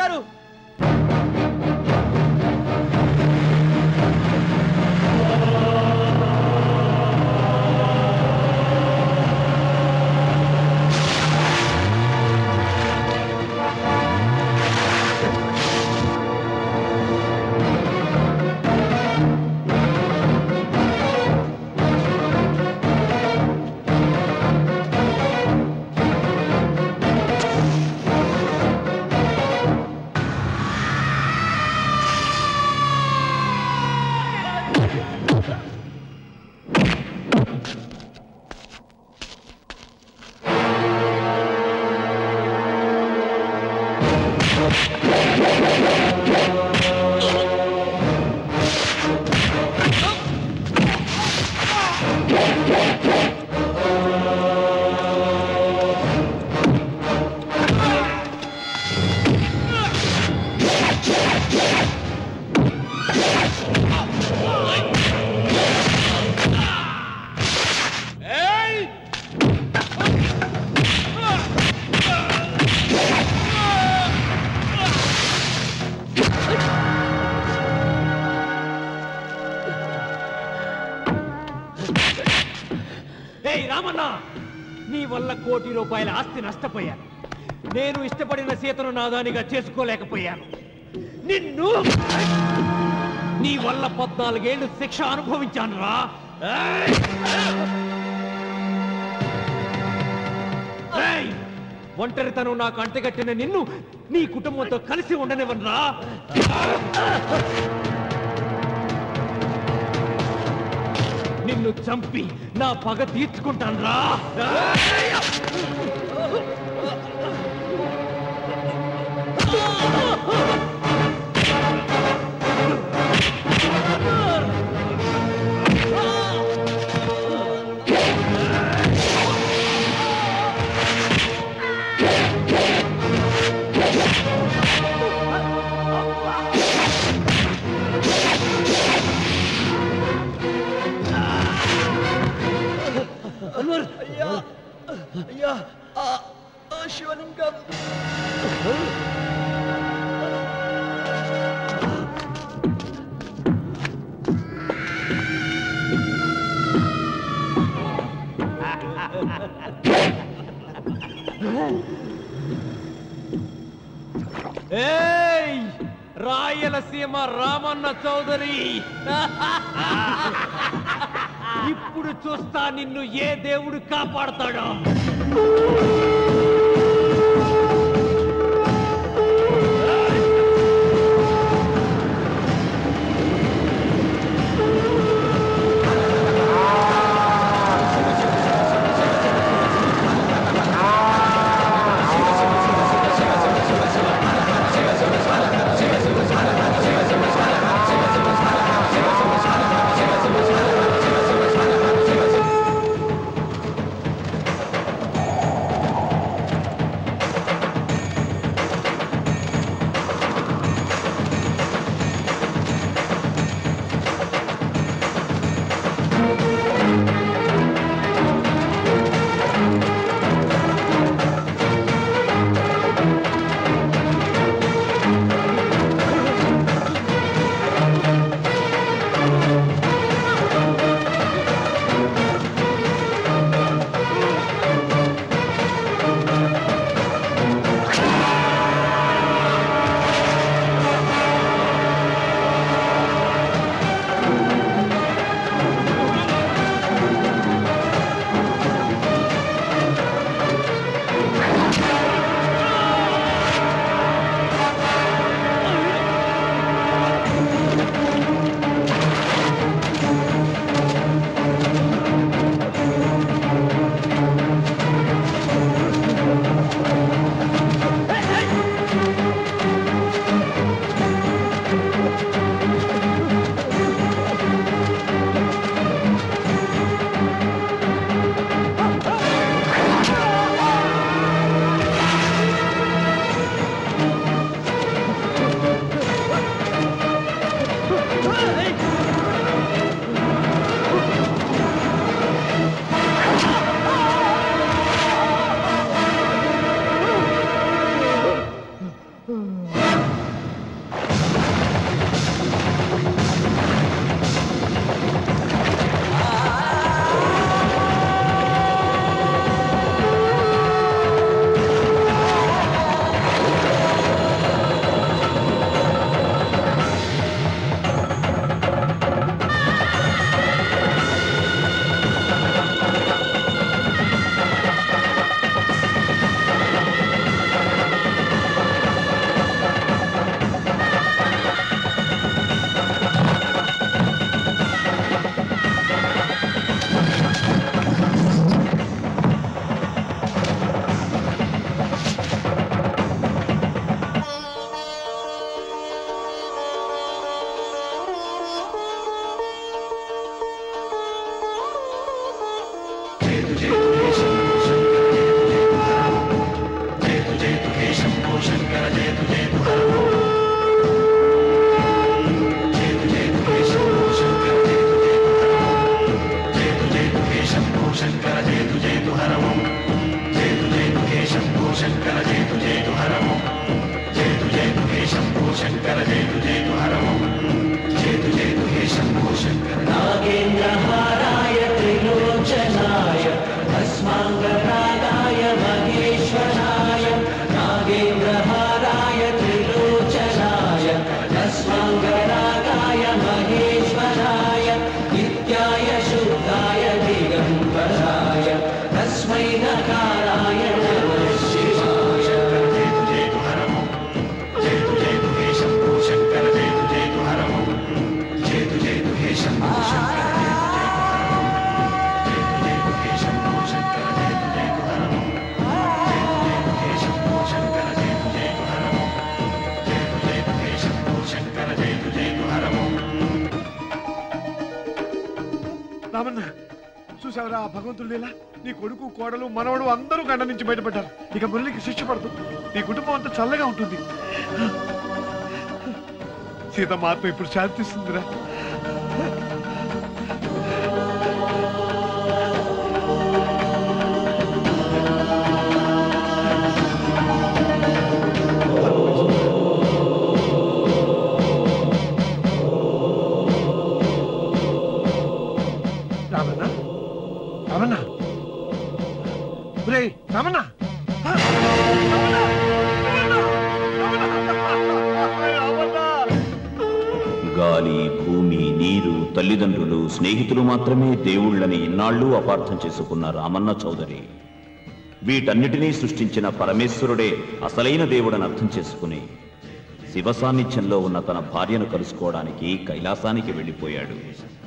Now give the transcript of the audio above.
గారు ఏయ్ రామన్న నీ వల్ల కోటి రూపాయల ఆస్తి నష్టపోయాను నేను ఇష్టపడిన సీతను నాదానిగా చేసుకోలేకపోయాను నిన్ను నీ వల్ల పద్నాలుగేళ్లు శిక్ష అనుభవించాను రా ఒంటరితనం నాకు అంటగట్టిన నిన్ను నీ కుటుంబంతో కలిసి ఉండనివ్వనరా నిన్ను చంపి నా పగ తీర్చుకుంటాను రా అయ్యా అయ్యా ఆ, ఆ శివలింగం ఏయ్ రాయలసీమ రామన్న చౌదరి ఇప్పుడు చూస్తా నిన్ను ఏ దేవుడు కాపాడతాడో ఆ రామన్న చూసావరా ఆ భగవంతుడు లీలా నీ కొడుకు కోడలు మనవడు అందరూ గండ నుంచి బయటపడ్డారు ఇక మురళికి శిక్ష పడదు నీ కుటుంబం అంతా చల్లగా ఉంటుంది సీతమ్మ ఆత్మ ఇప్పుడు శాంతిస్తుందిరా రామన్న రామన్న ఒరేయ్ రామన్న ఆ! రామన్న! రామన్న! రామన్న! గాలి భూమి నీరు తల్లిదండ్రులు స్నేహితులు మాత్రమే దేవుళ్ళని ఇన్నాళ్ళు అపార్థం చేసుకున్న రామన్న చౌదరి వీటన్నిటినీ సృష్టించిన పరమేశ్వరుడే అసలైన దేవుడని అర్థం చేసుకుని శివ సాన్నిధ్యంలో ఉన్న తన భార్యను కలుసుకోవడానికి కైలాసానికి వెళ్ళిపోయాడు